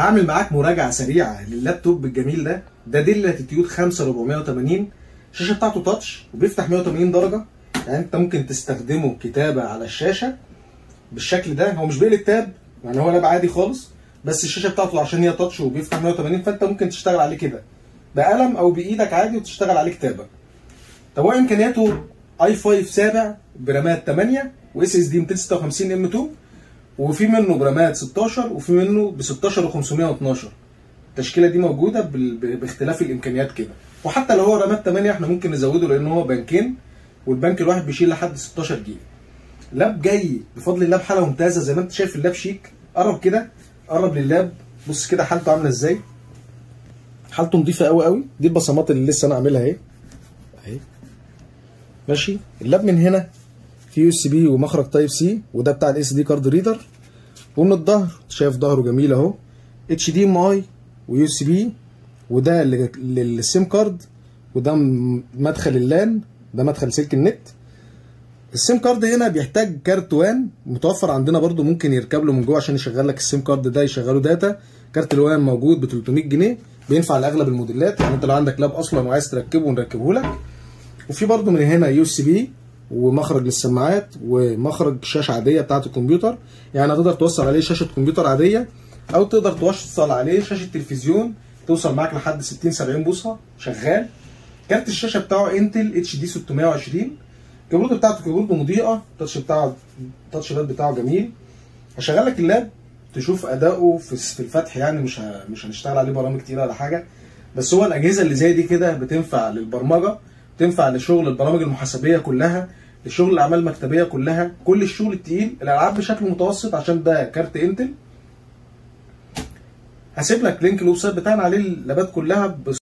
هعمل معاك مراجعه سريعه لللابتوب الجميل ده ده ديل لاتيتيود 5480 الشاشه بتاعته تاتش وبيفتح 180 درجه يعني انت ممكن تستخدمه كتابه على الشاشه بالشكل ده هو مش بيقلب تاب يعني هو لاب عادي خالص بس الشاشه بتاعته عشان هي تاتش وبيفتح 180 فانت ممكن تشتغل عليه كده بقلم او بايدك عادي وتشتغل عليه كتابه طب هو امكانياته اي 5 سابع برامات 8 واس اس دي 256 ام 2 وفي منه برامات 16 وفي منه ب 16 و512 التشكيله دي موجوده بال- باختلاف الامكانيات كده وحتى لو هو رامات 8 احنا ممكن نزوده لان هو بنكين والبنك الواحد بيشيل لحد 16 جيجا لاب جاي بفضل الله بحاله ممتازه زي ما انت شايف اللاب شيك قرب كده قرب لللاب بص كده حالته عامله ازاي حالته نظيفه قوي قوي دي البصمات اللي لسه انا عاملها اهي اهي ماشي اللاب من هنا في يو اس بي ومخرج تايب سي وده بتاع الاس دي كارد ريدر ومن الظهر شايف ظهره جميل اهو اتش دي ام اي ويو اس بي وده لل- للسيم كارد وده م- مدخل اللان ده مدخل سلك النت السيم كارد هنا بيحتاج كارت وان متوفر عندنا برضو ممكن يركب له من جوه عشان يشغل لك السيم كارد ده يشغله داتا كارت الوان موجود ب 300 جنيه بينفع لاغلب الموديلات يعني انت لو عندك لاب اصلا وعايز تركبه نركبه لك وفي برضو من هنا يو اس بي ومخرج للسماعات ومخرج شاشه عاديه بتاعه الكمبيوتر يعني تقدر توصل عليه شاشه كمبيوتر عاديه او تقدر توصل عليه شاشه تلفزيون توصل معاك لحد 60 70 بوصه شغال كارت الشاشه بتاعه انتل اتش دي 620 الكيبورد بتاعته كيبورد مضيئه التاتش بتاعه التاتش باد بتاعه جميل هشغل لك اللاب تشوف اداؤه في في الفتح يعني مش ه... مش هنشتغل عليه برامج كتيره ولا حاجه بس هو الاجهزه اللي زي دي كده بتنفع للبرمجه بتنفع لشغل البرامج المحاسبيه كلها لشغل الاعمال المكتبيه كلها كل الشغل التقيل الالعاب بشكل متوسط عشان ده كارت انتل هسيب لك لينك الويب سايت بتاعنا عليه اللابات كلها